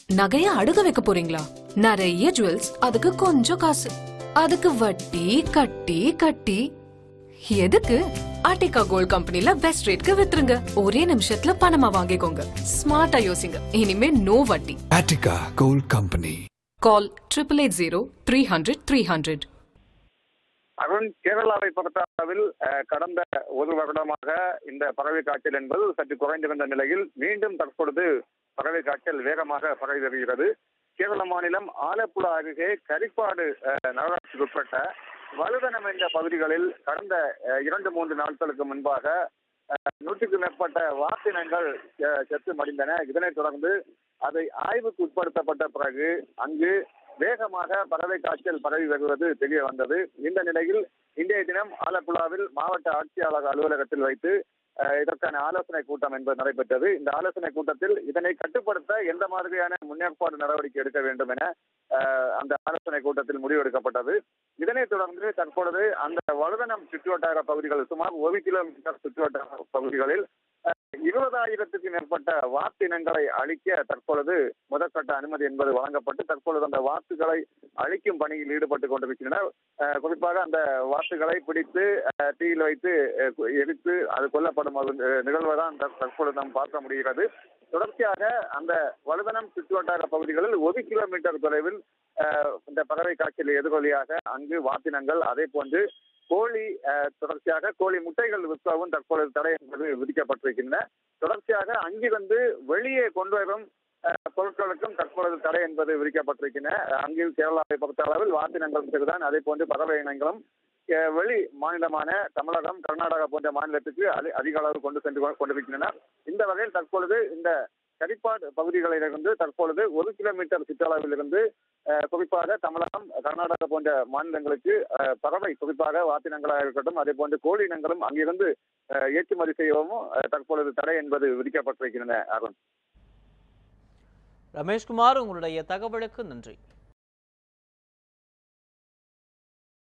நகைய அடுக்க வைக்க போறீங்களா நிறைய ஜுவல்ஸ் அதுக்கு கொஞ்சம் காசு அதுக்கு வட்டி கட்டி கட்டி எதுக்கு ஆர்டிகா கோல்ட் கம்பெனில பெஸ்ட் ரேட்க்கு வித்துருங்க ஒரே நிமிஷத்துல பணமா வாங்கிக்கோங்க ஸ்மார்ட்டா யோசிங்க இனிமே நோ வட்டி Attica Gold Company. கால் triple eight zero three hundred three hundred Arun கேரளாவை பொறுத்தளவில் அஹ், கடந்த ஒரு வருடமாக இந்த பறவை காய்ச்சல் என்பது சற்று குறைந்திருந்த நிலையில் மீண்டும் தற்பொழுது பறவை காய்ச்சல் வேகமாக பரவி வருகிறது கேரள மாநிலம் ஆலப்புழா அருகே கரிப்பாடு அஹ், நகராட்சிக்கு உட்பட்ட வலுதனம் என்ற பகுதிகளில் கடந்த அஹ், இரண்டு மூன்று நாட்களுக்கு முன்பாக அஹ், நூற்றுக்கும் மேற்பட்ட வாத்தினங்கள் அஹ், செத்து மடிந்தன இதனைத் தொடர்ந்து அதை ஆய்வுக்கு உட்படுத்தப்பட்ட பிறகு அங்கு வேகமாக பறவை காய்ச்சல் பரவி வருவது தெரிய வந்தது இந்த நிலையில் இன்றைய தினம் ஆலப்புழாவில் மாவட்ட ஆட்சியாளர் அலுவலகத்தில் வைத்து அஹ், இதற்கான ஆலோசனை கூட்டம் என்பது நடைபெற்றது இந்த ஆலோசனை கூட்டத்தில் இதனை கட்டுப்படுத்த எந்த மாதிரியான முன்னேற்பாடு நடவடிக்கை எடுக்க வேண்டும் என அஹ், அந்த ஆலோசனை கூட்டத்தில் முடிவெடுக்கப்பட்டது இதனைத் தொடர்ந்து தற்பொழுது அந்த வலுதனம் சுற்றுவட்டார பகுதிகள் சுமார் ஒரு கிலோமீட்டர் சுற்றுவட்டார பகுதிகளில் இருபதாயிரத்துக்கு மேற்பட்ட வாத்தினங்களை அழிக்க தற்பொழுது முதற்கட்ட அனுமதி என்பது வழங்கப்பட்டு தற்பொழுது அந்த வாத்துகளை அழிக்கும் பணியில் ஈடுபட்டு கொண்டிருக்கின்றனர் அஹ், குறிப்பாக அந்த வாத்துகளை பிடித்து அஹ், தீயில் வைத்து அஹ், கு- எரித்து அது கொல்லப்படும் ஒரு அஹ், நிகழ்வுதான் தற்- தற்பொழுது நாம் பார்க்க முடிகிறது தொடர்ச்சியாக அந்த வலுதனம் சுற்றுவட்டார பகுதிகளில் ஒரு கிலோமீட்டர் தொலைவில் அஹ், இந்த பறவை காய்ச்சல் எதிரொலியாக அங்கு வாத்தினங்கள் அதே போன்று கோழி அஹ், தொடர்ச்சியாக கோழி முட்டைகள் விற்கவும் தற்பொழுது தடை என்பது விதிக்கப்பட்டிருக்கின்றன தொடர்ச்சியாக அங்கிருந்து வெளியே கொண்டு வரும் அஹ், பொருட்களுக்கும் தற்பொழுது தடை என்பது விதிக்கப்பட்டிருக்கின்றன அங்கு கேரளாவை பொறுத்த அளவில் வாத்தினங்களும் சரிதான் அதே போன்று பறவை இனங்களும் அஹ், வெளி மாநிலமான தமிழகம் கர்நாடகா போன்ற மாநிலத்துக்கு அதி- அதிக அளவு கொண்டு சென்று கொ- கொண்டிருக்கின்றன இந்த வகையில் தற்பொழுது இந்த கரிப்பாடு பகுதிகளிலிருந்து தற்பொழுது ஒரு கிலோமீட்டர் சுற்றளவிலிருந்து அஹ், குறிப்பாக தமிழகம் கர்நாடகா போன்ற மாநிலங்களுக்கு அஹ், பறவை குறிப்பாக வாத்தினங்களாக இருக்கட்டும் அதே போன்று கோழி இனங்களும் அங்கிருந்து அஹ், ஏற்றுமதி செய்யவும் அஹ், தற்பொழுது தடை என்பது விதிக்கப்பட்டிருக்கின்றன அருண் ரமேஷ்குமார் உங்களுடைய தகவலுக்கு நன்றி